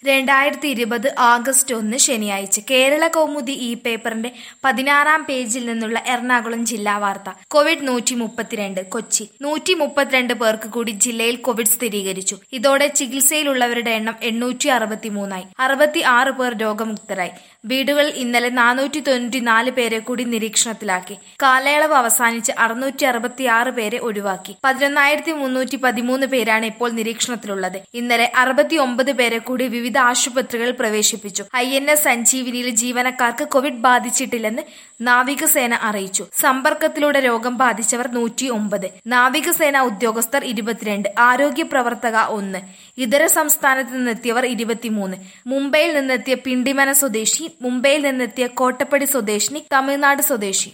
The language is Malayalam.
രണ്ടായിരത്തി ഇരുപത് ആഗസ്റ്റ് ഒന്ന് ശനിയാഴ്ച കേരള കൗമുദി ഈ പേപ്പറിന്റെ പതിനാറാം പേജിൽ നിന്നുള്ള എറണാകുളം ജില്ലാ വാർത്ത കോവിഡ് നൂറ്റി മുപ്പത്തിരണ്ട് കൊച്ചി നൂറ്റി മുപ്പത്തിരണ്ട് പേർക്ക് കൂടി ജില്ലയിൽ കോവിഡ് സ്ഥിരീകരിച്ചു ഇതോടെ ചികിത്സയിലുള്ളവരുടെ എണ്ണം എണ്ണൂറ്റി അറുപത്തിമൂന്നായി അറുപത്തി ആറ് പേർ രോഗമുക്തരായി വീടുകളിൽ ഇന്നലെ നാനൂറ്റി തൊണ്ണൂറ്റി നാല് പേരെ കൂടി നിരീക്ഷണത്തിലാക്കി കാലയളവ് അവസാനിച്ച് അറുന്നൂറ്റി അറുപത്തി ആറ് പേരെ ഒഴിവാക്കി പതിനൊന്നായിരത്തി മുന്നൂറ്റി പതിമൂന്ന് പേരാണ് ഇപ്പോൾ നിരീക്ഷണത്തിലുള്ളത് ഇന്നലെ അറുപത്തി ഒമ്പത് പേരെ കൂടി വിവിധ ആശുപത്രികളിൽ പ്രവേശിപ്പിച്ചു ഐ എൻ എസ് സഞ്ജീവിനിയിൽ ജീവനക്കാർക്ക് കോവിഡ് ബാധിച്ചിട്ടില്ലെന്ന് നാവികസേന അറിയിച്ചു സമ്പർക്കത്തിലൂടെ രോഗം ബാധിച്ചവർ നൂറ്റി ഒമ്പത് നാവികസേന ഉദ്യോഗസ്ഥർ ഇരുപത്തിരണ്ട് ആരോഗ്യ പ്രവർത്തക ഒന്ന് ഇതര സംസ്ഥാനത്ത് നിന്നെത്തിയവർ ഇരുപത്തിമൂന്ന് മുംബൈയിൽ നിന്നെത്തിയ പിണ്ടിമന സ്വദേശി മുംബൈയിൽ നിന്നെത്തിയ കോട്ടപ്പടി സ്വദേശിനി തമിഴ്നാട് സ്വദേശി